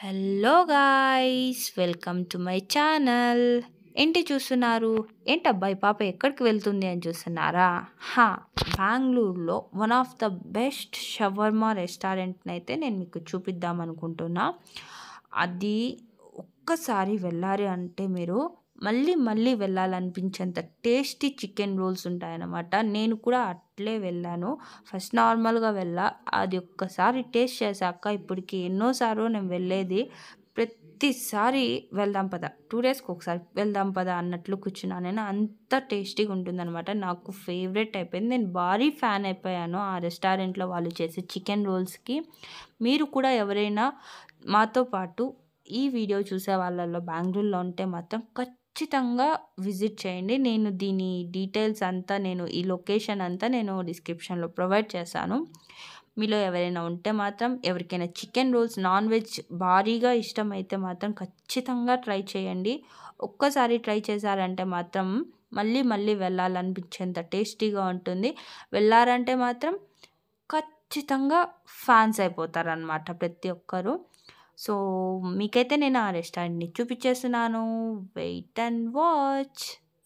hello guys welcome to my channel ఏంటి చూస్తున్నారు ఏంటబ్బా ఈ పాప ఎక్కడికి వెళ్తుంది అని చూస్తున్నారా హా బెంగళూరులో one of the best shawarma రెస్టారెంట్ని అయితే నేను మీకు చూపిద్దాం అనుకుంటున్నా అది ఒక్కసారి వెళ్ళారు అంటే మీరు మళ్ళీ మళ్ళీ వెళ్ళాలనిపించేంత టేస్టీ చికెన్ రోల్స్ ఉంటాయన్నమాట నేను కూడా అట్లే వెళ్ళాను ఫస్ట్ నార్మల్గా వెళ్ళా అది ఒక్కసారి టేస్ట్ చేశాక ఇప్పటికి ఎన్నోసార్లు నేను వెళ్ళేది ప్రతిసారి వెళ్దాం పద టూ డేస్కి ఒకసారి వెళ్దాం పద అన్నట్లు కూర్చున్నాను నేను అంత టేస్టీగా ఉంటుందన్నమాట నాకు ఫేవరెట్ అయిపోయింది నేను భారీ ఫ్యాన్ అయిపోయాను ఆ రెస్టారెంట్లో వాళ్ళు చేసే చికెన్ రోల్స్కి మీరు కూడా ఎవరైనా మాతో పాటు ఈ వీడియో చూసే వాళ్ళల్లో బెంగళూరులో ఉంటే మాత్రం ఖచ్చితంగా విజిట్ చేయండి నేను దీని డీటెయిల్స్ అంతా నేను ఈ లొకేషన్ అంతా నేను డిస్క్రిప్షన్లో ప్రొవైడ్ చేశాను మీలో ఎవరైనా ఉంటే మాత్రం ఎవరికైనా చికెన్ రోల్స్ నాన్ వెజ్ భారీగా ఇష్టమైతే మాత్రం ఖచ్చితంగా ట్రై చేయండి ఒక్కసారి ట్రై చేశారంటే మాత్రం మళ్ళీ మళ్ళీ వెళ్ళాలనిపించేంత టేస్టీగా ఉంటుంది వెళ్ళారంటే మాత్రం ఖచ్చితంగా ఫ్యాన్స్ అయిపోతారనమాట ప్రతి ఒక్కరు సో మీకైతే నేను ఆ రెస్టారెంట్ని చూపించేస్తున్నాను వెయిట్ అండ్ వాచ్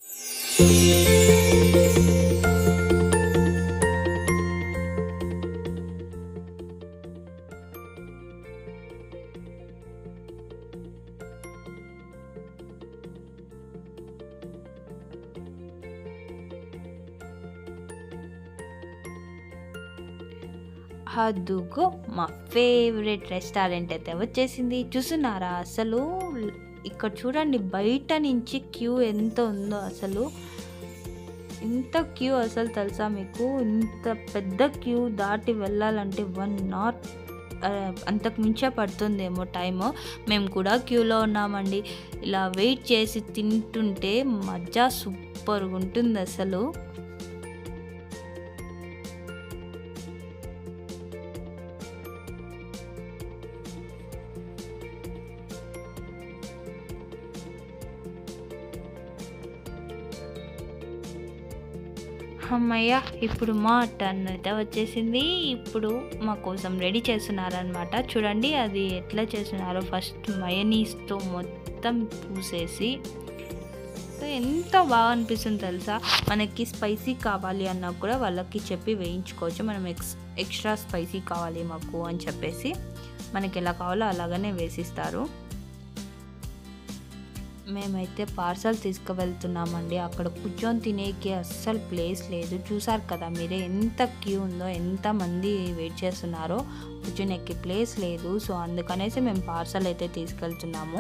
అదుగో మా ఫేవరెట్ రెస్టారెంట్ అయితే వచ్చేసింది చూస్తున్నారా అసలు ఇక్కడ చూడండి బయట నుంచి క్యూ ఎంత ఉందో అసలు ఇంత క్యూ అసలు తెలుసా మీకు ఇంత పెద్ద క్యూ దాటి వెళ్ళాలంటే వన్ నాట్ అంతకు మించే పడుతుందేమో టైము మేము కూడా క్యూలో ఉన్నామండి ఇలా వెయిట్ చేసి తింటుంటే మజా సూపర్గా ఉంటుంది అసలు అమ్మయ్య ఇప్పుడు మా టర్న్ అయితే వచ్చేసింది ఇప్పుడు మా కోసం రెడీ చేస్తున్నారనమాట చూడండి అది ఎట్లా చేస్తున్నారో ఫస్ట్ మయనీస్తో మొత్తం పూసేసి ఎంత బాగా అనిపిస్తుంది తెలుసా మనకి స్పైసీ కావాలి అన్నా కూడా వాళ్ళకి చెప్పి వేయించుకోవచ్చు మనం ఎక్స్ ఎక్స్ట్రా స్పైసీ కావాలి మాకు అని చెప్పేసి మనకి ఎలా కావాలో అలాగనే వేసిస్తారు మేమైతే పార్సల్ తీసుకువెళ్తున్నామండి అక్కడ కూర్చొని తినేకి అస్సలు ప్లేస్ లేదు చూసారు కదా మీరే ఎంత క్యూ ఉందో ఎంత మంది వెయిట్ చేస్తున్నారో కూర్చునేకి ప్లేస్ లేదు సో అందుకనేసి మేము పార్సల్ అయితే తీసుకెళ్తున్నాము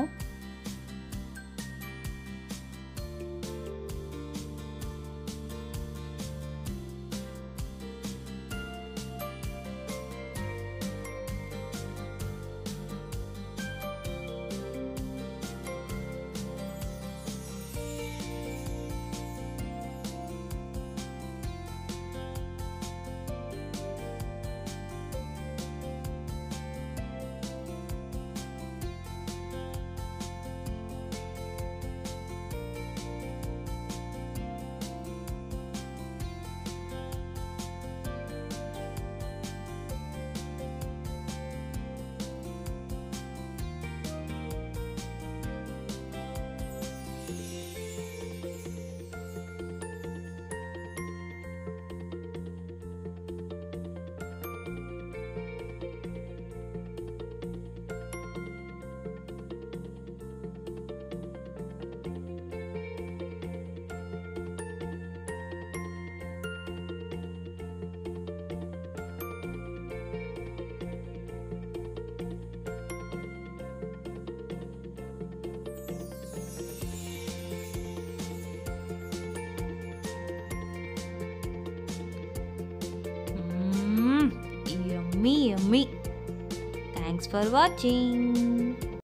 yummy yummy thanks for watching